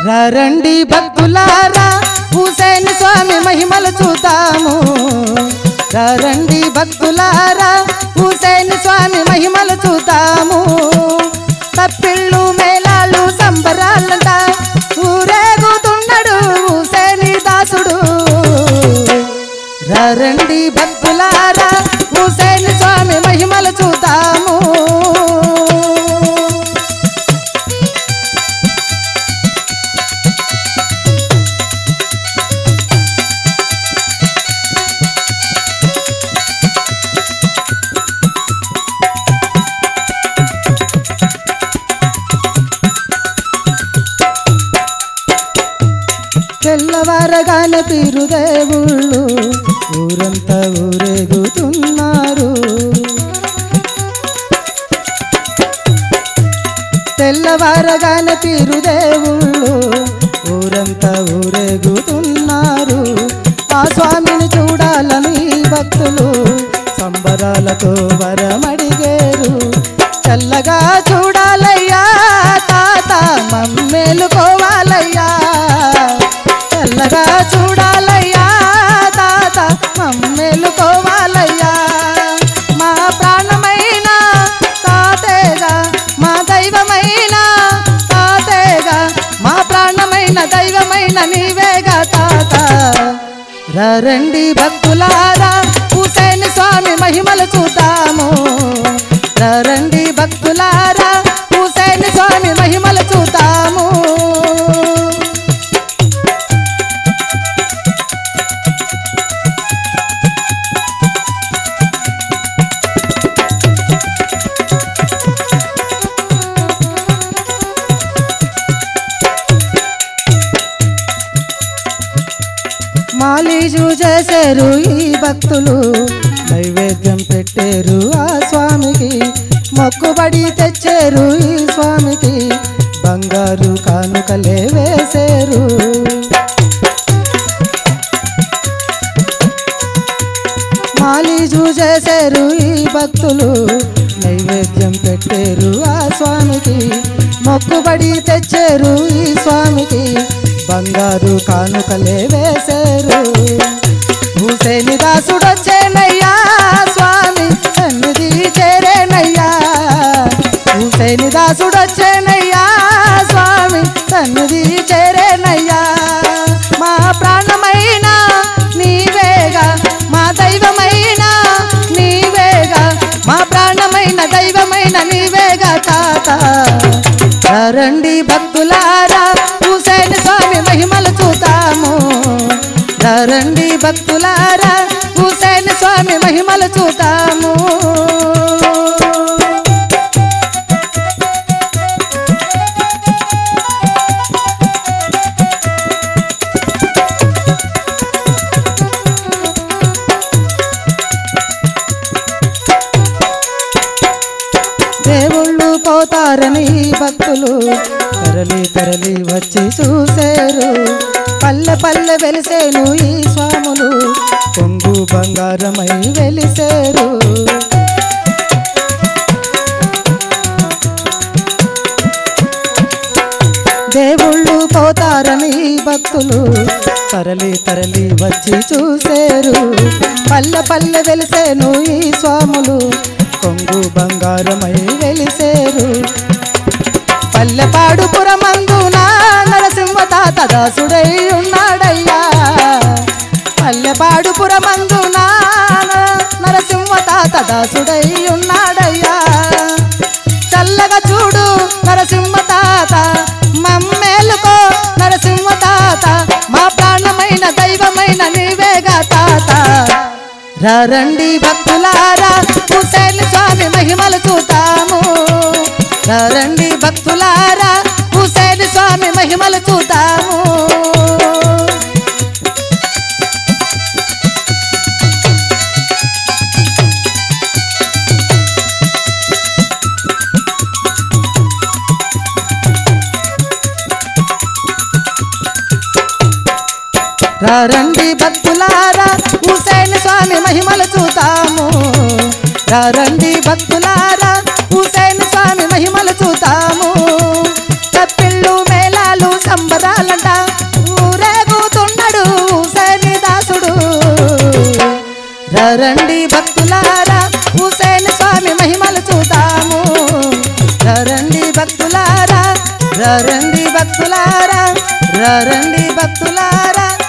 రండి భక్తులారా హుసేన్ స్వామి మహిమలు చూద్దాము రండి భక్తులారా హుసేన్ స్వామి మహిమలు చూద్దాము తప్పిళ్ళు మేళాలు సంబరాలంట ఊరేగుతున్నాడు హుసేని దాసుడు రండి భక్తులారా హుసేన్ స్వామి మహిమలు చూద్దాము తెల్లవారగానే తీరుదేవుళ్ళు ఊరంతా ఊరేగుతున్నారు తెల్లవారగానే తీరుదేవుళ్ళు ఊరంతా ఊరేగుతున్నారు ఆ స్వామిని చూడాలని భక్తులు సంబరాలతో వరమడిగేరు చల్లగా చూడాలయ్యా తాత మమ్మేలుకోవాలయ్యా చల్లగా చూడాలయ్యా తాత మమ్మేలుకోవాలయ్యా మా ప్రాణమైన తాతేగా మా దైవమైన తాతేగా మా ప్రాణమైన దైవమైన నీవేగా తాత రండి భక్తులారా హుసేన్ స్వామి మహిమలు చూద్దాము రండి భక్తులారా హుసేన్ స్వామి మహిమలు చూద్దాము మాలీజు చేశారు ఈ భక్తులు నైవేద్యం పెట్టారు ఆ స్వామికి మొక్కుబడి తెచ్చారు ఈ స్వామికి బంగారు కానుకలే వేశారు మాలీజు చేశారు ఈ భక్తులు నైవేద్యం పెట్టారు ఆ స్వామికి మొక్కుబడి తెచ్చారు ఈ స్వామికి బంగారు కానుకలే వేశారు హుసేని దాసుడొచ్చేనయ్యా స్వామి సన్నిధి చేరేనయ్యా హుసేని దాసుడొచ్చేనయ్యా స్వామి సన్నిధి చేరేనయ్యా మా ప్రాణమైన నీవేగా మా దైవమైన నీవేగా మా ప్రాణమైన దైవమైన నీవేగా తాత రండి భక్తులారా హుసేన్ స్వామి మహిమలు చూద్దాము రండి భక్తులారా హుసేన్ స్వామి మహిమలు చూద్దాము దేవుళ్ళు పోతారని భక్తులు తరలి తరలి వచ్చి చూశారు పల్లె పల్లె వెలిసేను ఈ స్వాములు కొంగు బంగారమై వెలిసేరు దేవుళ్ళు పోతారని భక్తులు తరలి తరలి వచ్చి చూసేరు పల్లె పల్లె వెలిసేను ఈ స్వాములు కొంగు బంగారమై వెలిసేరు పల్లెపాడు పురమందున నరసింహ తాత దాసుడై ఉన్నాడయ్యా పల్లెపాడు పురమందున నరసింహ తాత దాసుడై ఉన్నాడయ్యా చల్లగా చూడు నరసింహ తాత మమ్మేలుకో నరసింహ తాత మా ప్రాణమైన దైవమైన నీవేగా తాత రండి భక్తులారా హుసేన్ స్వామి మహిమలు చూద్దాము రండి భక్తులారా హుసేన్ స్వామి మహిమలు చూద్దాము రండి భక్తులారా హుసేన్ స్వామి మహిమలు చూద్దాము రండి భక్తులారా హుసేన్ స్వామి మహిమలు చూద్దాము తప్పిళ్ళు మేళాలు సంబరాలు రండి భక్తులారా రండి భక్తులారా